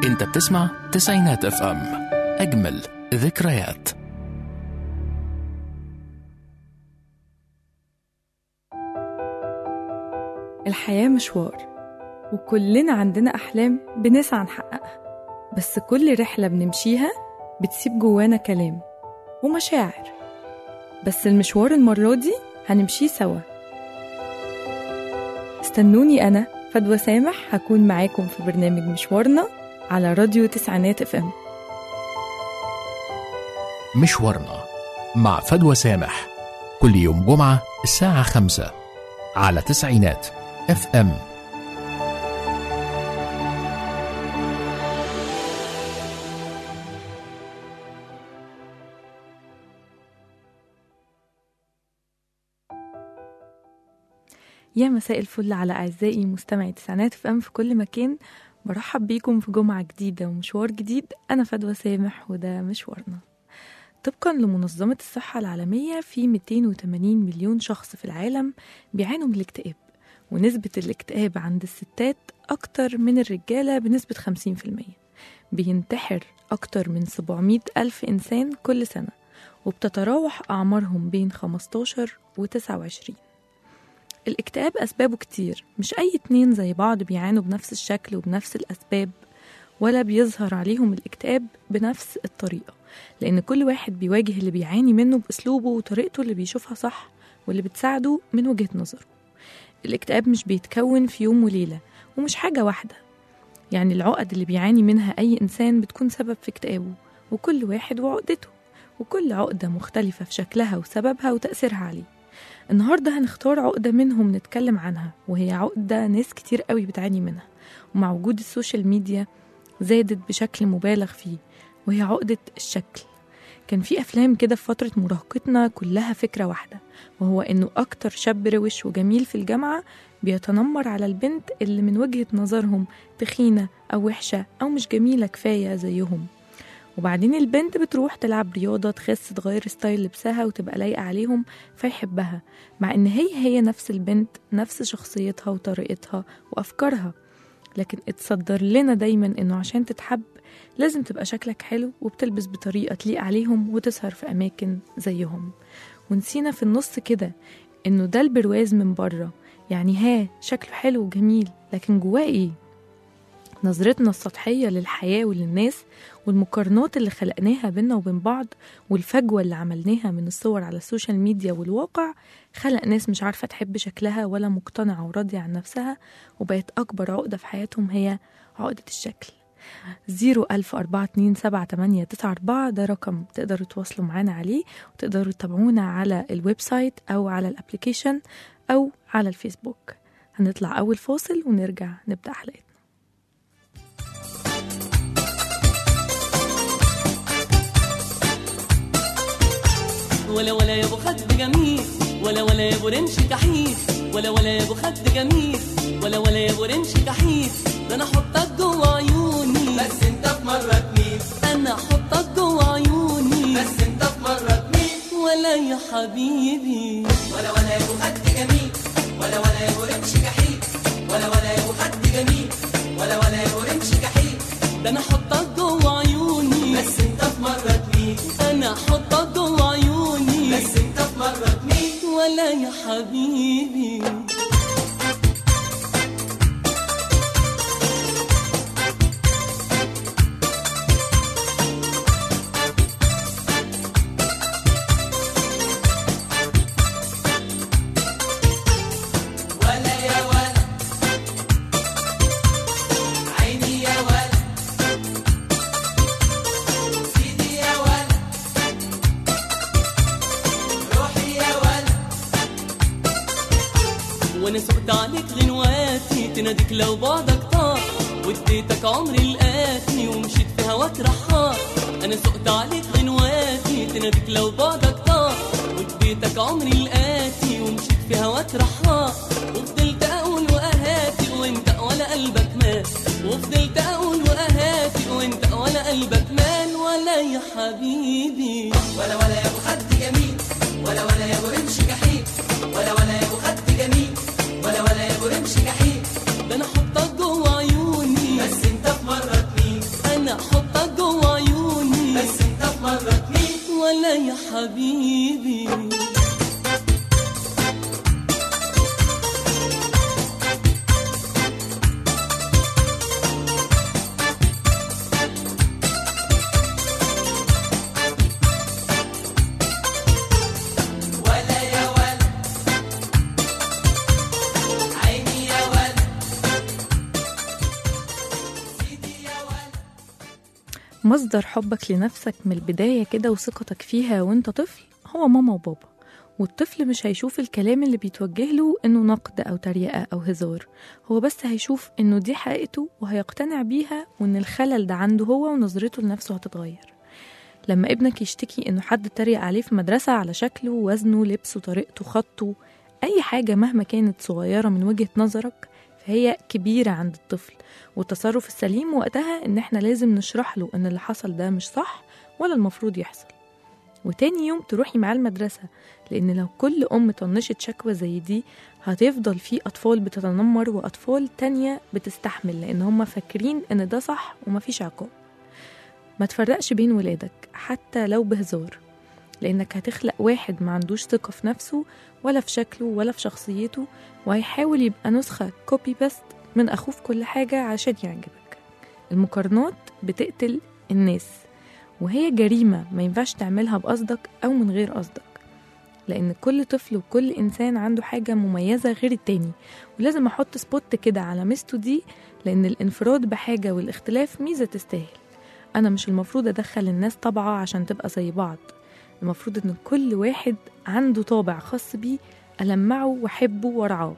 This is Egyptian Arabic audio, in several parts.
انت بتسمع تسعينات اف ام اجمل ذكريات الحياة مشوار وكلنا عندنا أحلام بنسعى نحققها بس كل رحلة بنمشيها بتسيب جوانا كلام ومشاعر بس المشوار المرة دي هنمشيه سوا استنوني أنا فدوى سامح هكون معاكم في برنامج مشوارنا على راديو تسعينات اف ام مشوارنا مع فدوى سامح كل يوم جمعة الساعة خمسة على تسعينات اف ام يا مساء الفل على أعزائي مستمعي تسعينات اف ام في كل مكان برحب بيكم في جمعة جديدة ومشوار جديد أنا فدوى سامح وده مشوارنا طبقا لمنظمة الصحة العالمية في 280 مليون شخص في العالم بيعانوا من الاكتئاب ونسبة الاكتئاب عند الستات أكتر من الرجالة بنسبة 50% بينتحر أكتر من 700 ألف إنسان كل سنة وبتتراوح أعمارهم بين 15 و 29 الاكتئاب أسبابه كتير مش أي اتنين زي بعض بيعانوا بنفس الشكل وبنفس الأسباب ولا بيظهر عليهم الاكتئاب بنفس الطريقة لأن كل واحد بيواجه اللي بيعاني منه بأسلوبه وطريقته اللي بيشوفها صح واللي بتساعده من وجهة نظره الاكتئاب مش بيتكون في يوم وليلة ومش حاجة واحدة يعني العقد اللي بيعاني منها أي إنسان بتكون سبب في اكتئابه وكل واحد وعقدته وكل عقدة مختلفة في شكلها وسببها وتأثيرها عليه النهاردة هنختار عقدة منهم نتكلم عنها وهي عقدة ناس كتير قوي بتعاني منها ومع وجود السوشيال ميديا زادت بشكل مبالغ فيه وهي عقدة الشكل كان في أفلام كده في فترة مراهقتنا كلها فكرة واحدة وهو إنه أكتر شاب روش وجميل في الجامعة بيتنمر على البنت اللي من وجهة نظرهم تخينة أو وحشة أو مش جميلة كفاية زيهم وبعدين البنت بتروح تلعب رياضة تخس تغير ستايل لبسها وتبقى لايقة عليهم فيحبها مع إن هي هي نفس البنت نفس شخصيتها وطريقتها وأفكارها لكن اتصدر لنا دايما إنه عشان تتحب لازم تبقى شكلك حلو وبتلبس بطريقة تليق عليهم وتسهر في أماكن زيهم ونسينا في النص كده إنه ده البرواز من بره يعني ها شكله حلو وجميل لكن جواه إيه؟ نظرتنا السطحية للحياة وللناس والمقارنات اللي خلقناها بينا وبين بعض والفجوة اللي عملناها من الصور على السوشيال ميديا والواقع خلق ناس مش عارفة تحب شكلها ولا مقتنعة وراضية عن نفسها وبقت أكبر عقدة في حياتهم هي عقدة الشكل زيرو ألف أربعة اتنين سبعة تمانية تسعة أربعة ده رقم تقدروا تواصلوا معانا عليه وتقدروا تتابعونا على الويب سايت أو على الابليكيشن أو على الفيسبوك هنطلع أول فاصل ونرجع نبدأ حلقتنا ولا ولا يا ابو خد جميل ولا ولا يا ابو رمش كحيل ولا ولا يا ابو خد جميل ولا ولا يا ابو رمش كحيل ده انا احطك جوه عيوني بس انت في مرة تميل انا احطك جوه عيوني بس انت في مرة تميل ولا يا حبيبي ولا ولا يا ابو خد جميل ولا ولا يا ابو رمش كحيل ولا ولا يا ابو خد جميل ولا ولا يا ابو رمش كحيل ده انا احطك جوه عيوني بس انت في مرة تميل انا احطك جوه عيوني بس انت في مرة تميل ولا يا حبيبي ولا يا ولا عيني يا ولا سيدي يا ولا روحي يا ولا وانا سقت عليك غنواتي تناديك لو بعدك طار واديتك عمري الآتي ومشيت في هواك رحار انا سقت عليك غنواتي تناديك لو بعدك طار واديتك عمري الآتي ومشيت في هواك رحار وفضلت اقول واهاتي وانت ولا قلبك مات وفضلت اقول واهاتي وانت ولا قلبك مال ولا يا حبيبي ولا ولا يا ابو خد جميل ولا ولا يا ابو رمش كحيل ولا ولا يا ابو خد جميل ولا ولا يا ابو رمش كحيل ده انا احطك جوه عيوني بس انت في مرة تميل حبيبي ولا يا ولا عيني يا ولا سيدي يا ولا مصدر حبك لنفسك من البداية كده وثقتك فيها وانت طفل هو ماما وبابا والطفل مش هيشوف الكلام اللي بيتوجه له انه نقد او تريقة او هزار هو بس هيشوف انه دي حقيقته وهيقتنع بيها وان الخلل ده عنده هو ونظرته لنفسه هتتغير لما ابنك يشتكي انه حد اتريق عليه في مدرسة على شكله وزنه لبسه طريقته خطه اي حاجة مهما كانت صغيرة من وجهة نظرك فهي كبيرة عند الطفل والتصرف السليم وقتها ان احنا لازم نشرح له ان اللي حصل ده مش صح ولا المفروض يحصل وتاني يوم تروحي معاه المدرسة لأن لو كل أم طنشت شكوى زي دي هتفضل في أطفال بتتنمر وأطفال تانية بتستحمل لأن هم فاكرين إن ده صح ومفيش عقاب ما تفرقش بين ولادك حتى لو بهزار لأنك هتخلق واحد ما عندوش ثقة في نفسه ولا في شكله ولا في شخصيته وهيحاول يبقى نسخة كوبي بيست من أخوه في كل حاجة عشان يعجبك المقارنات بتقتل الناس وهي جريمة ما ينفعش تعملها بقصدك أو من غير قصدك لأن كل طفل وكل إنسان عنده حاجة مميزة غير التاني ولازم أحط سبوت كده على ميزته دي لأن الانفراد بحاجة والاختلاف ميزة تستاهل أنا مش المفروض أدخل الناس طبعة عشان تبقى زي بعض المفروض إن كل واحد عنده طابع خاص بيه ألمعه وأحبه وأرعاه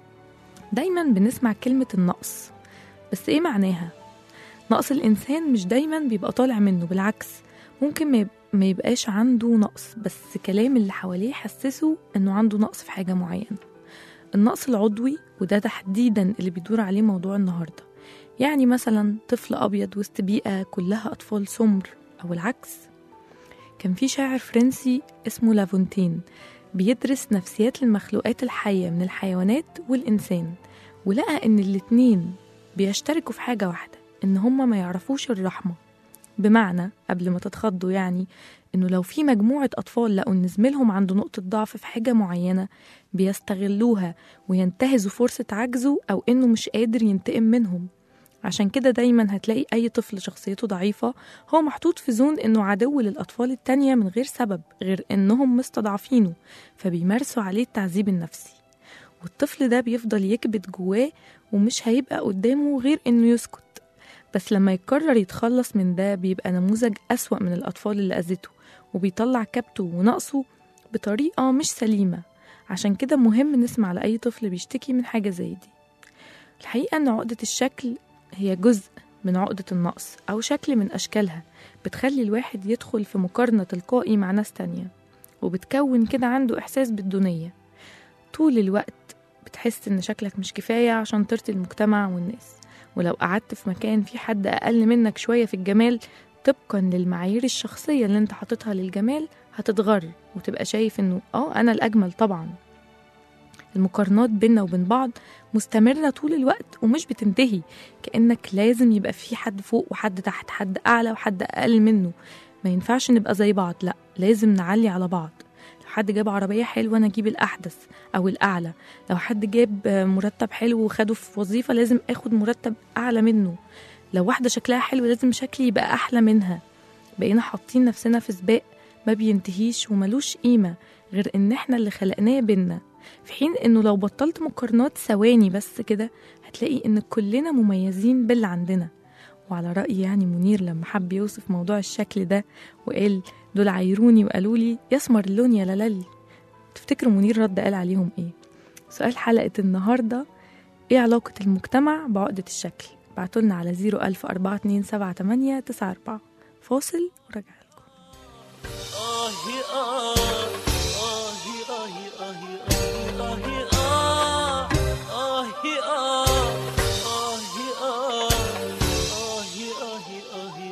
دايما بنسمع كلمة النقص بس إيه معناها؟ نقص الإنسان مش دايما بيبقى طالع منه بالعكس ممكن ما يب- ما يبقاش عنده نقص بس كلام اللي حواليه حسسه إنه عنده نقص في حاجة معينة النقص العضوي وده تحديدا اللي بيدور عليه موضوع النهاردة يعني مثلا طفل أبيض وسط بيئة كلها أطفال سمر أو العكس كان في شاعر فرنسي اسمه لافونتين بيدرس نفسيات المخلوقات الحية من الحيوانات والإنسان ولقى إن الاتنين بيشتركوا في حاجة واحدة إن هما ما يعرفوش الرحمة بمعنى قبل ما تتخضوا يعني إنه لو في مجموعة أطفال لقوا إن زميلهم عنده نقطة ضعف في حاجة معينة بيستغلوها وينتهزوا فرصة عجزه أو إنه مش قادر ينتقم منهم عشان كده دايما هتلاقي أي طفل شخصيته ضعيفة هو محطوط في زون إنه عدو للأطفال التانية من غير سبب غير إنهم مستضعفينه فبيمارسوا عليه التعذيب النفسي والطفل ده بيفضل يكبت جواه ومش هيبقى قدامه غير إنه يسكت بس لما يقرر يتخلص من ده بيبقى نموذج أسوأ من الأطفال اللي أذته وبيطلع كبته ونقصه بطريقة مش سليمة عشان كده مهم نسمع لأي طفل بيشتكي من حاجة زي دي الحقيقة إن عقدة الشكل هي جزء من عقدة النقص أو شكل من أشكالها بتخلي الواحد يدخل في مقارنة تلقائي مع ناس تانية وبتكون كده عنده إحساس بالدونية طول الوقت بتحس إن شكلك مش كفاية عشان ترضي المجتمع والناس ولو قعدت في مكان فيه حد أقل منك شوية في الجمال طبقا للمعايير الشخصية اللي انت حاططها للجمال هتتغر وتبقى شايف انه اه انا الأجمل طبعا المقارنات بيننا وبين بعض مستمرة طول الوقت ومش بتنتهي كأنك لازم يبقى في حد فوق وحد تحت حد أعلى وحد أقل منه ما ينفعش نبقى زي بعض لا لازم نعلي على بعض لو حد جاب عربية حلوة أنا أجيب الأحدث أو الأعلى لو حد جاب مرتب حلو وخده في وظيفة لازم أخد مرتب أعلى منه لو واحدة شكلها حلو لازم شكلي يبقى أحلى منها بقينا حاطين نفسنا في سباق ما بينتهيش وملوش قيمة غير إن إحنا اللي خلقناه بينا في حين إنه لو بطلت مقارنات ثواني بس كده هتلاقي إن كلنا مميزين باللي عندنا وعلى رأي يعني منير لما حب يوصف موضوع الشكل ده وقال دول عايروني وقالوا لي يسمر اللون يا لالي تفتكروا منير رد قال عليهم ايه سؤال حلقة النهاردة ايه علاقة المجتمع بعقدة الشكل بعتولنا على 010427894 فاصل وراجع لكم آهي آه آهي آهي آهي آهي آهي آه آهي آه آهي آه آهي آهي آهي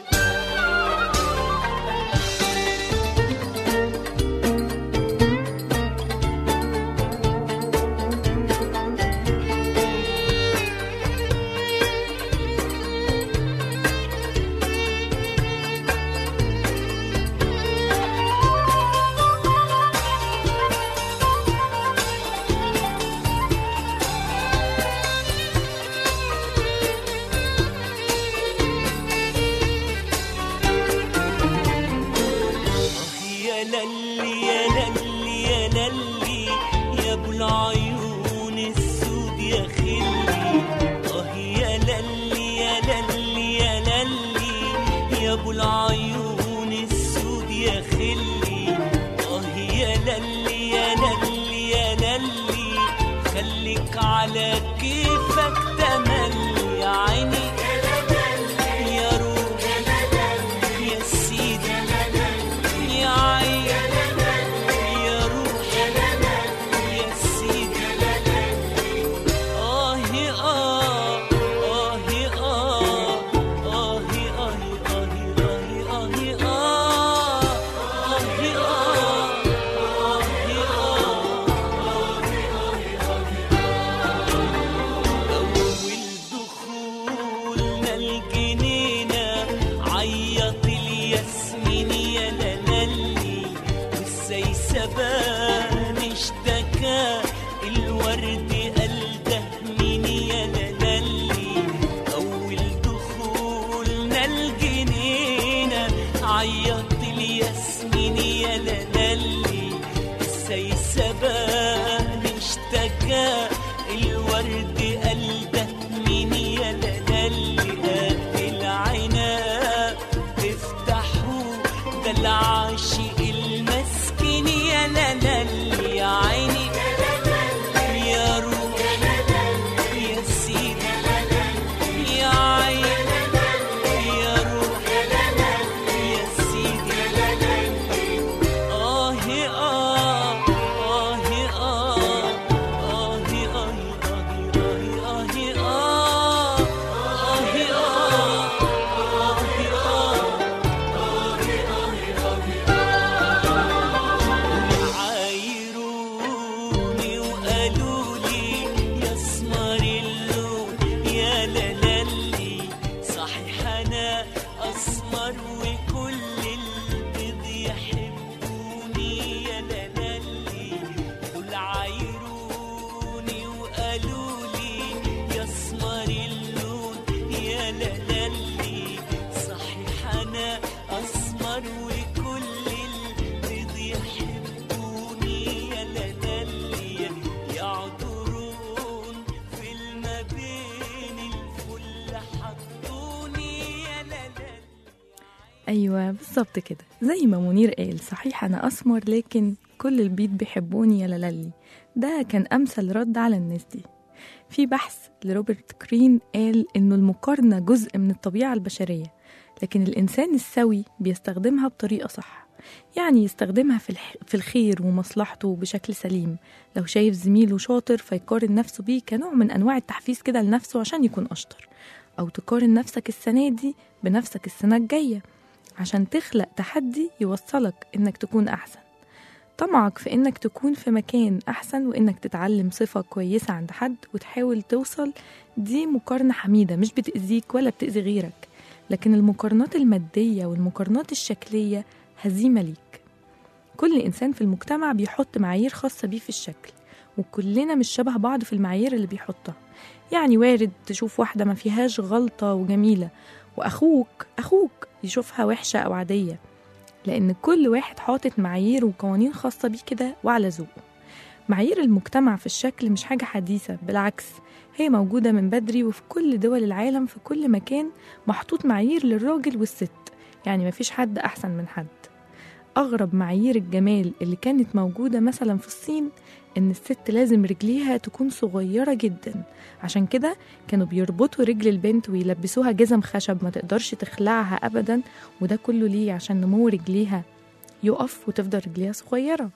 يا خلي اه يا للي يا للي يا للي يا ابو العيون السود يا خلي اه يا للي يا للي يا للي خليك على كيفك تملي يا عيني يا روح يا سيدي يا عين يا روح يا سيدي آه آه آه آه آه آه آه آه آه أول دخولنا الجنينة عيط الياسمين يا لالي والسيسبان اشتكى الورد قال ده مين يا لالي أول دخولنا الجنينة عيط الياسمين يا لالي السيسبان اشتكى الورد قال ده مين يا لالي هات العناب افتحوا ده العاشق المسكين يا لالي يا عيني يا روح يا سيدي يا عين يا روح يا سيدي آه آه آه آه آه آه آه آه عايروني وقالوا لي يا اسمر اللون يا لالي صحيح انا اسمر وكل البيض يحبوني يا لالي دول عايروني وقالوا لي يا اسمر اللون يا لالي صحيح انا اسمر وكل البيض يحبوني يا لالي يعطرون في الما بين الفل حطوني يا لالي ايوه بالظبط كده زي ما منير قال صحيح انا اسمر لكن كل البيت بيحبوني يا لالي ده كان امثل رد على الناس دي في بحث لروبرت كرين قال انه المقارنه جزء من الطبيعه البشريه لكن الانسان السوي بيستخدمها بطريقه صح يعني يستخدمها في, الح... في الخير ومصلحته بشكل سليم لو شايف زميله شاطر فيقارن نفسه بيه كنوع من انواع التحفيز كده لنفسه عشان يكون اشطر او تقارن نفسك السنه دي بنفسك السنه الجايه عشان تخلق تحدي يوصلك إنك تكون أحسن طمعك في إنك تكون في مكان أحسن وإنك تتعلم صفة كويسة عند حد وتحاول توصل دي مقارنة حميدة مش بتأذيك ولا بتأذي غيرك لكن المقارنات المادية والمقارنات الشكلية هزيمة ليك كل إنسان في المجتمع بيحط معايير خاصة بيه في الشكل وكلنا مش شبه بعض في المعايير اللي بيحطها يعني وارد تشوف واحدة ما فيهاش غلطة وجميلة وأخوك أخوك يشوفها وحشة أو عادية لأن كل واحد حاطط معايير وقوانين خاصة بيه كده وعلى ذوقه معايير المجتمع في الشكل مش حاجة حديثة بالعكس هي موجودة من بدري وفي كل دول العالم في كل مكان محطوط معايير للراجل والست يعني مفيش حد أحسن من حد أغرب معايير الجمال اللي كانت موجودة مثلا في الصين إن الست لازم رجليها تكون صغيرة جدا عشان كده كانوا بيربطوا رجل البنت ويلبسوها جزم خشب ما تقدرش تخلعها أبدا وده كله ليه عشان نمو رجليها يقف وتفضل رجليها صغيرة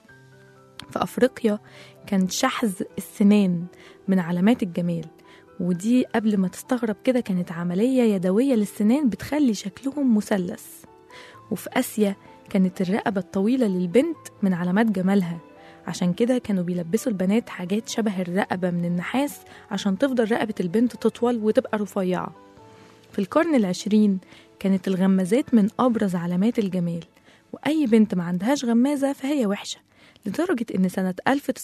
في أفريقيا كان شحذ السنان من علامات الجمال ودي قبل ما تستغرب كده كانت عملية يدوية للسنان بتخلي شكلهم مثلث وفي آسيا كانت الرقبة الطويلة للبنت من علامات جمالها عشان كده كانوا بيلبسوا البنات حاجات شبه الرقبة من النحاس عشان تفضل رقبة البنت تطول وتبقى رفيعة في القرن العشرين كانت الغمازات من أبرز علامات الجمال وأي بنت ما عندهاش غمازة فهي وحشة لدرجة إن سنة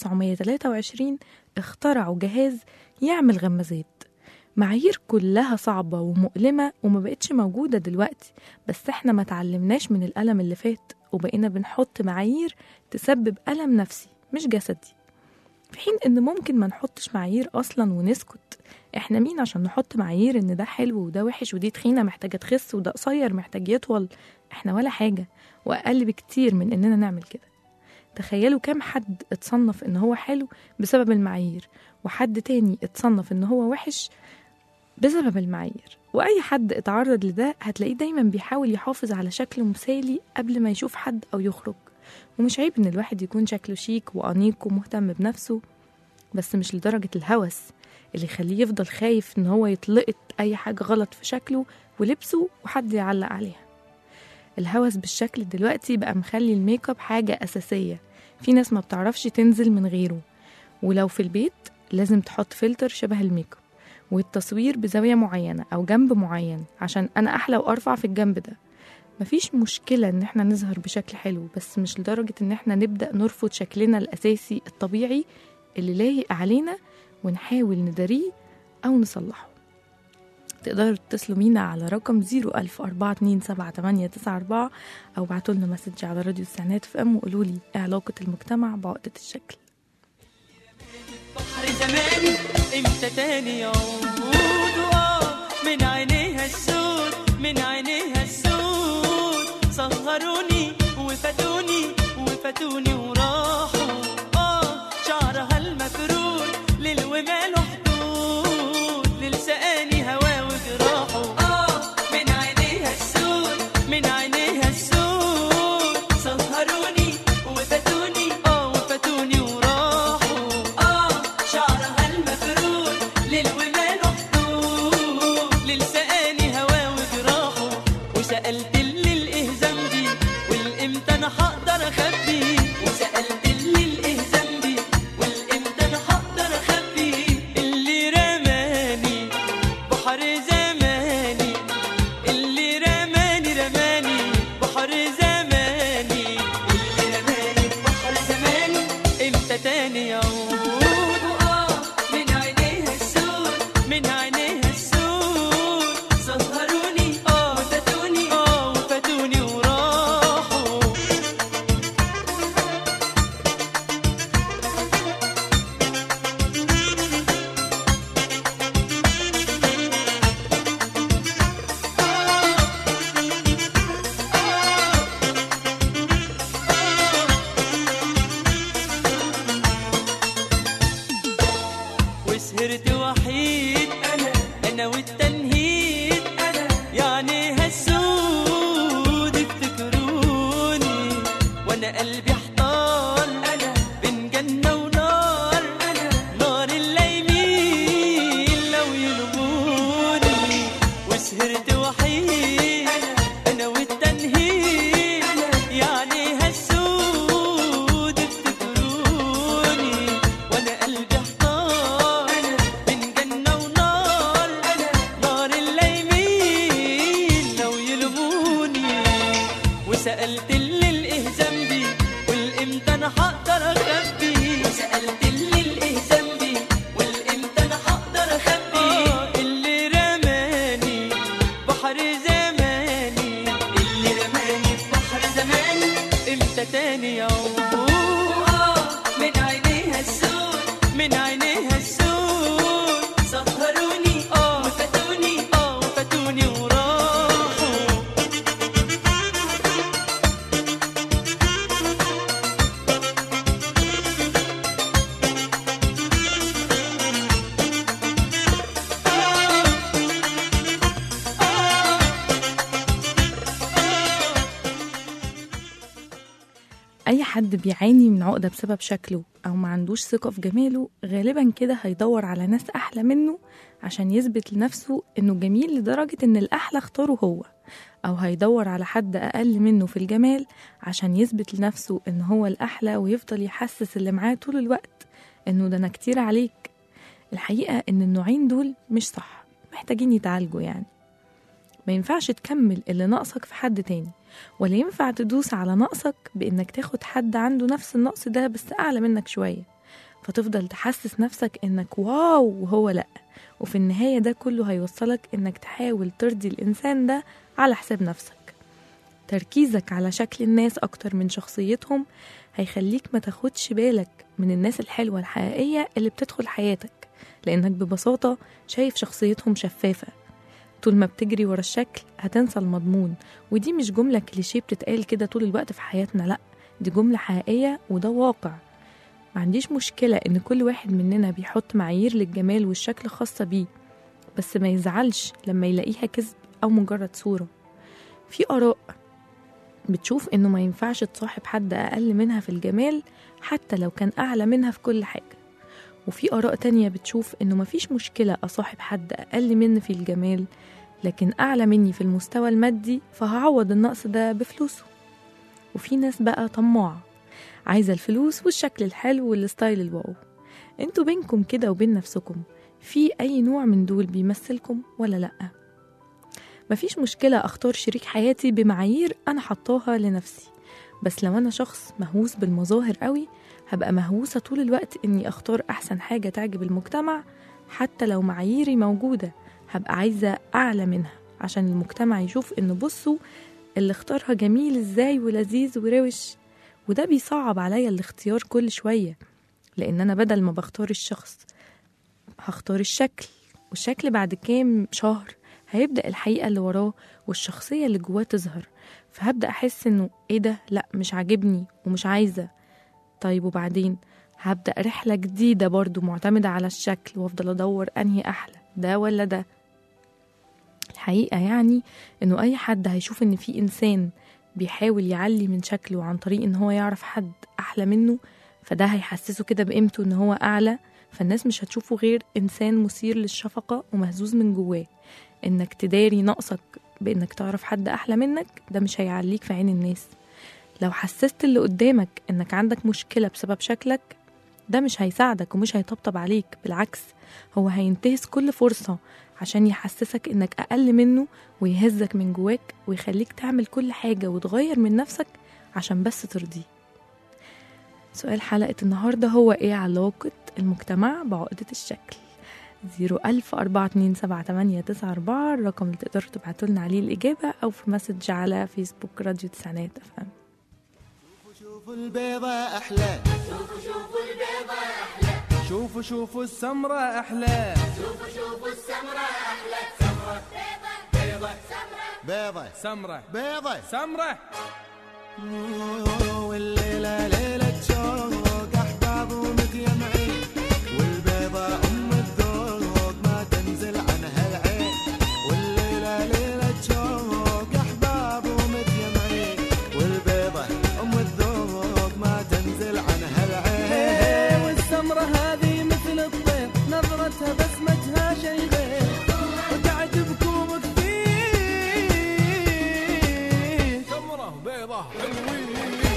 1923 اخترعوا جهاز يعمل غمازات معايير كلها صعبة ومؤلمة وما بقتش موجودة دلوقتي بس احنا ما تعلمناش من الألم اللي فات وبقينا بنحط معايير تسبب ألم نفسي مش جسدي في حين ان ممكن ما نحطش معايير اصلا ونسكت احنا مين عشان نحط معايير ان ده حلو وده وحش ودي تخينه محتاجه تخس وده قصير محتاج يطول احنا ولا حاجه واقل بكتير من اننا نعمل كده تخيلوا كام حد اتصنف ان هو حلو بسبب المعايير وحد تاني اتصنف ان هو وحش بسبب المعايير واي حد اتعرض لده هتلاقيه دايما بيحاول يحافظ على شكله مثالي قبل ما يشوف حد او يخرج ومش عيب ان الواحد يكون شكله شيك وانيق ومهتم بنفسه بس مش لدرجة الهوس اللي يخليه يفضل خايف ان هو يتلقط اي حاجة غلط في شكله ولبسه وحد يعلق عليها الهوس بالشكل دلوقتي بقى مخلي الميك اب حاجة أساسية في ناس ما بتعرفش تنزل من غيره ولو في البيت لازم تحط فلتر شبه الميك اب والتصوير بزاوية معينة أو جنب معين عشان أنا أحلى وأرفع في الجنب ده مفيش مشكلة إن احنا نظهر بشكل حلو بس مش لدرجة إن احنا نبدأ نرفض شكلنا الأساسي الطبيعي اللي لايق علينا ونحاول نداريه أو نصلحه تقدروا تتصلوا بينا على رقم 010427894 أو بعتوا لنا مسج على راديو السعنات في أم وقولوا لي إيه علاقة المجتمع بعقدة الشكل بحر زماني امتى تاني يعود واه من عينيها السود من عينيها السود سهروني وفاتوني وفاتوني وراحوا اه شعرها المفرود ليل وماله حدود ليل سقاني هوا وجراحه اه من عينيها السود من عينيها السود سهروني وفاتوني اه وفاتوني وراحوا اه شعرها المفرود ليل وماله حدود ليل سقاني هوا وجراحه وسألت اللي الايه ذنبي والامتى انا هقدر اخبي وسألت اللي الايه ذنبي والامتى انا هقدر اخبي اللي رماني بحر زماني اللي رماني رماني بحر زماني اللي رماني بحر زماني امتى تاني يعود وآه من عينيها السود من عينيها السود سهروني اه وفاتوني اه وفاتوني وراحوا وسهرت وحيد انا انا والتنهيد انا يعني هالسود افتكروني وانا قلبي احتار انا بين جنه ونار انا نار الليمين لو يلوموني وسهرت وحيد انا انا والتنهيد يعني هالسود افتكروني وانا قلبي احتار بين جنه ونار نار الليمين لو يلوموني وسالت اللي الايه ذنبي والامتى انا هقدر اخبي وسالت اللي الايه ذنبي والامتى انا هقدر اخبي اللي رماني بحر زماني اللي رماني في بحر زماني امتى تاني يعود آه، من عينيها السود من عينيها السود سهروني اه وفاتوني اه وفاتوني وراحوا أي حد بيعاني من عقدة بسبب شكله أو ما عندوش ثقة في جماله غالبا كده هيدور على ناس أحلى منه عشان يثبت لنفسه إنه جميل لدرجة إن الأحلى اختاره هو أو هيدور على حد أقل منه في الجمال عشان يثبت لنفسه إن هو الأحلى ويفضل يحسس اللي معاه طول الوقت إنه ده أنا كتير عليك الحقيقة إن النوعين دول مش صح محتاجين يتعالجوا يعني ما ينفعش تكمل اللي ناقصك في حد تاني ولا ينفع تدوس على نقصك بإنك تاخد حد عنده نفس النقص ده بس أعلى منك شوية فتفضل تحسس نفسك إنك واو وهو لأ وفي النهاية ده كله هيوصلك إنك تحاول ترضي الإنسان ده على حساب نفسك تركيزك على شكل الناس أكتر من شخصيتهم هيخليك ما تاخدش بالك من الناس الحلوة الحقيقية اللي بتدخل حياتك لأنك ببساطة شايف شخصيتهم شفافة طول ما بتجري ورا الشكل هتنسى المضمون ودي مش جملة كليشيه بتتقال كده طول الوقت في حياتنا لأ دي جملة حقيقية وده واقع ما عنديش مشكلة إن كل واحد مننا بيحط معايير للجمال والشكل خاصة بيه بس ما يزعلش لما يلاقيها كذب أو مجرد صورة في آراء بتشوف إنه ما ينفعش تصاحب حد أقل منها في الجمال حتى لو كان أعلى منها في كل حاجة وفي آراء تانية بتشوف إنه مفيش مشكلة أصاحب حد أقل مني في الجمال لكن أعلى مني في المستوى المادي فهعوض النقص ده بفلوسه وفي ناس بقى طماعة عايزة الفلوس والشكل الحلو والستايل الواو انتوا بينكم كده وبين نفسكم في أي نوع من دول بيمثلكم ولا لأ مفيش مشكلة أختار شريك حياتي بمعايير أنا حطاها لنفسي بس لو أنا شخص مهووس بالمظاهر قوي هبقى مهووسة طول الوقت إني أختار أحسن حاجة تعجب المجتمع حتى لو معاييري موجودة هبقى عايزة أعلى منها عشان المجتمع يشوف إن بصوا اللي اختارها جميل إزاي ولذيذ وروش وده بيصعب عليا الاختيار كل شوية لأن أنا بدل ما بختار الشخص هختار الشكل والشكل بعد كام شهر هيبدأ الحقيقة اللي وراه والشخصية اللي جواه تظهر فهبدأ أحس إنه إيه ده لأ مش عاجبني ومش عايزة طيب وبعدين هبدأ رحلة جديدة برضو معتمدة على الشكل وأفضل أدور أنهي أحلى ده ولا ده الحقيقة يعني إنه أي حد هيشوف إن في إنسان بيحاول يعلي من شكله عن طريق إن هو يعرف حد أحلى منه فده هيحسسه كده بقيمته إن هو أعلى فالناس مش هتشوفه غير إنسان مثير للشفقة ومهزوز من جواه إنك تداري نقصك بإنك تعرف حد أحلى منك ده مش هيعليك في عين الناس لو حسست اللي قدامك إنك عندك مشكلة بسبب شكلك ده مش هيساعدك ومش هيطبطب عليك بالعكس هو هينتهز كل فرصة عشان يحسسك إنك أقل منه ويهزك من جواك ويخليك تعمل كل حاجة وتغير من نفسك عشان بس ترضيه سؤال حلقة النهاردة هو إيه علاقة المجتمع بعقدة الشكل زيرو ألف أربعة اتنين سبعة تمانية تسعة أربعة الرقم اللي تقدروا تبعتولنا عليه الإجابة أو في مسج على فيسبوك راديو تسعينات أفهم شوفوا البيضة أحلى شوفوا شوفوا البيضة أحلى شوفوا شوفوا السمرة أحلى شوفوا شوفوا السمرة أحلى سمرة بيضة بيضة سمرة بيضة سمرة بيضة سمرة والليلة ليلة شوق أحباب ومتجمعين والبيضة أم الذوق ما تنزل عنها العين والليلة ليلة شوق أحباب ومتجمعين والبيضة أم الذوق ما تنزل عنها العين والسمرة هذه مثل الطير نظرتها بسمتها شي غير وتعجبكم كثير سمرة بيضة حلوين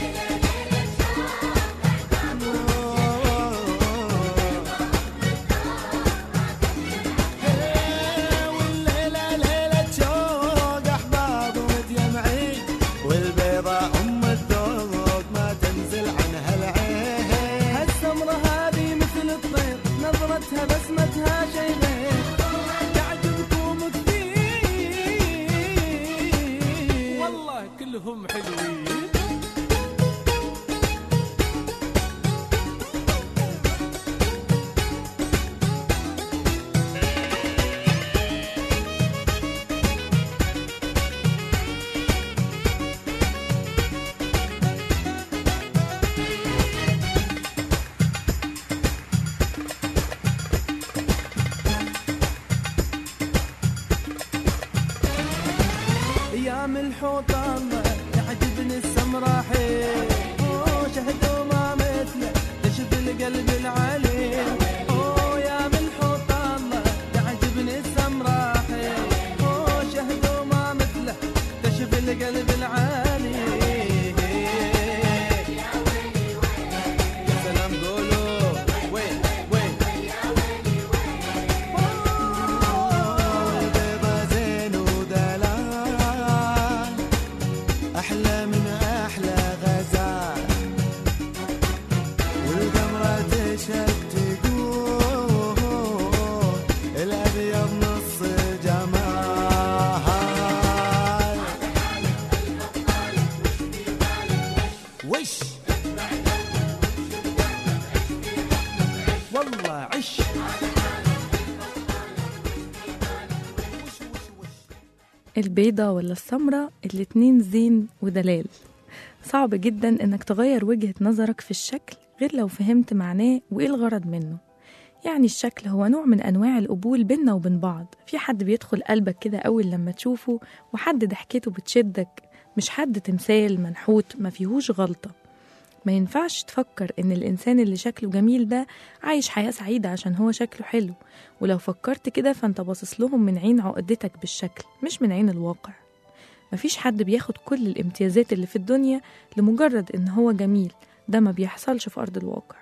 والليلة ليلة شوق أحباب ومتجمعين والبيضة أم الذوق ما تنزل عنها العين هالسمرة هذه مثل الطير نظرتها بسمتها شي غير تعجبكم كثير والله كلهم حلوين ايام الحوطان تعجبني السمرة حيل أوه، شهدوا ما مثله تشد القلب العليل أوه، ايام الحوطان تعجبني السمرة حيل أوه، شهدوا ما مثله تشف القلب العليل يا سلام قولوا وين وين البيضة زين ودلال أحلى من أحلى غزال البيضة ولا السمرة الاتنين زين ودلال صعب جدا انك تغير وجهة نظرك في الشكل غير لو فهمت معناه وايه الغرض منه يعني الشكل هو نوع من انواع القبول بينا وبين بعض في حد بيدخل قلبك كده اول لما تشوفه وحد ضحكته بتشدك مش حد تمثال منحوت ما فيهوش غلطة ما ينفعش تفكر ان الانسان اللي شكله جميل ده عايش حياة سعيدة عشان هو شكله حلو ولو فكرت كده فانت باصص لهم من عين عقدتك بالشكل مش من عين الواقع مفيش حد بياخد كل الامتيازات اللي في الدنيا لمجرد ان هو جميل ده ما بيحصلش في ارض الواقع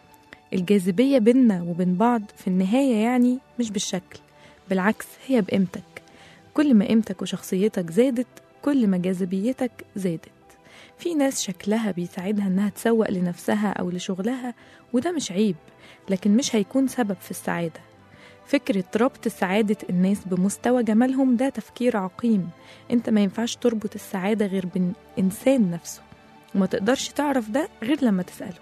الجاذبية بيننا وبين بعض في النهاية يعني مش بالشكل بالعكس هي بقيمتك كل ما قيمتك وشخصيتك زادت كل ما جاذبيتك زادت في ناس شكلها بيساعدها انها تسوق لنفسها او لشغلها وده مش عيب لكن مش هيكون سبب في السعادة فكرة ربط سعادة الناس بمستوى جمالهم ده تفكير عقيم انت ما ينفعش تربط السعادة غير بالإنسان نفسه وما تقدرش تعرف ده غير لما تسأله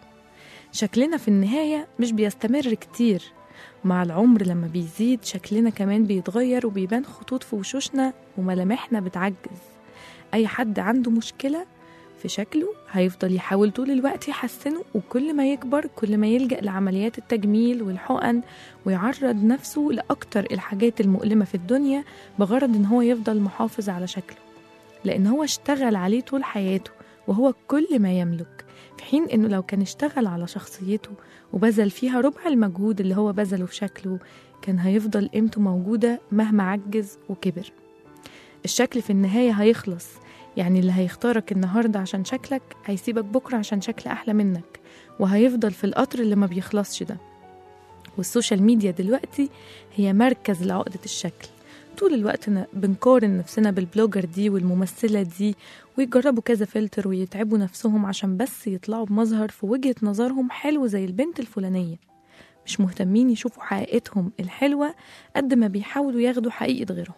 شكلنا في النهاية مش بيستمر كتير مع العمر لما بيزيد شكلنا كمان بيتغير وبيبان خطوط في وشوشنا وملامحنا بتعجز أي حد عنده مشكلة في شكله هيفضل يحاول طول الوقت يحسنه وكل ما يكبر كل ما يلجأ لعمليات التجميل والحقن ويعرض نفسه لأكتر الحاجات المؤلمة في الدنيا بغرض إن هو يفضل محافظ على شكله لأن هو اشتغل عليه طول حياته وهو كل ما يملك في حين إنه لو كان اشتغل على شخصيته وبذل فيها ربع المجهود اللي هو بذله في شكله كان هيفضل قيمته موجودة مهما عجز وكبر الشكل في النهاية هيخلص يعني اللي هيختارك النهاردة عشان شكلك هيسيبك بكرة عشان شكل أحلى منك وهيفضل في القطر اللي ما بيخلصش ده والسوشيال ميديا دلوقتي هي مركز لعقدة الشكل طول الوقت ن- بنقارن نفسنا بالبلوجر دي والممثلة دي ويجربوا كذا فلتر ويتعبوا نفسهم عشان بس يطلعوا بمظهر في وجهة نظرهم حلو زي البنت الفلانية مش مهتمين يشوفوا حقيقتهم الحلوة قد ما بيحاولوا ياخدوا حقيقة غيرهم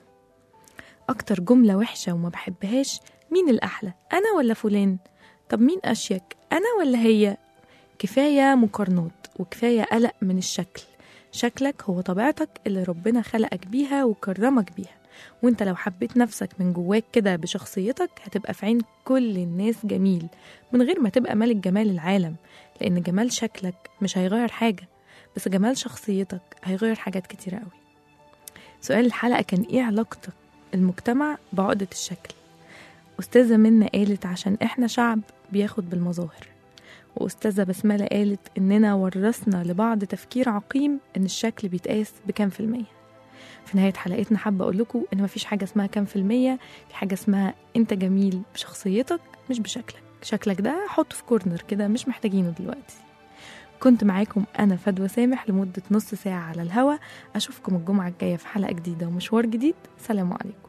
أكتر جملة وحشة وما بحبهاش مين الأحلى أنا ولا فلان طب مين أشيك أنا ولا هي كفاية مقارنات وكفاية قلق من الشكل شكلك هو طبيعتك اللي ربنا خلقك بيها وكرمك بيها وانت لو حبيت نفسك من جواك كده بشخصيتك هتبقى في عين كل الناس جميل من غير ما تبقى ملك جمال العالم لأن جمال شكلك مش هيغير حاجة بس جمال شخصيتك هيغير حاجات كتيرة قوي سؤال الحلقة كان ايه علاقتك المجتمع بعقدة الشكل أستاذة منا قالت عشان إحنا شعب بياخد بالمظاهر وأستاذة بسملة قالت إننا ورثنا لبعض تفكير عقيم إن الشكل بيتقاس بكام في المية في نهاية حلقتنا حابة أقول لكم إن مفيش حاجة اسمها كام في المية في حاجة اسمها أنت جميل بشخصيتك مش بشكلك شكلك ده حطه في كورنر كده مش محتاجينه دلوقتي كنت معاكم أنا فدوى سامح لمدة نص ساعة على الهوا أشوفكم الجمعة الجاية في حلقة جديدة ومشوار جديد سلام عليكم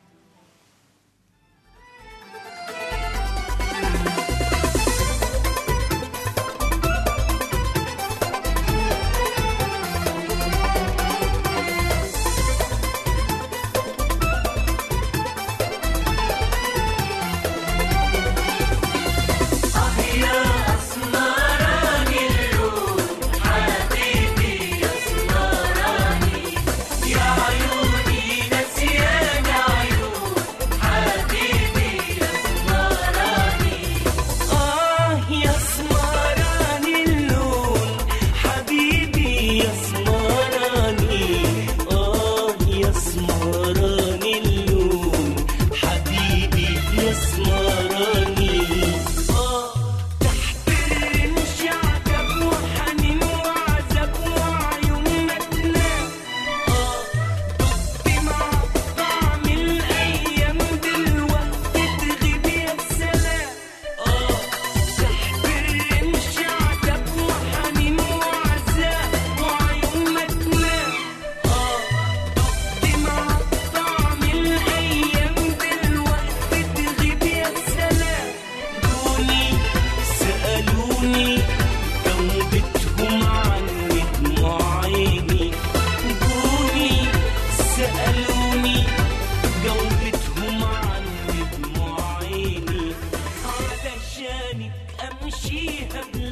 آه يا سمراني اللون حبيبي يا سمراني آه يا سمراني اللون حبيبي يا سمراني آه تحت الرمش عجب وحنين وعذب وعيون متنام آه دقت مع طعم الأيام دلوقتي تغيب يا سلام آه تحت الرمش عجب وحنين وعذاب وعيون ما تنام آه دقت مع طعم الأيام دلوقتي تغيب يا سلام دوني سألوني جاوبتهم عني دموع عيني دوني سألوني جاوبتهم عني دموع عيني علشانك أمشيها بلا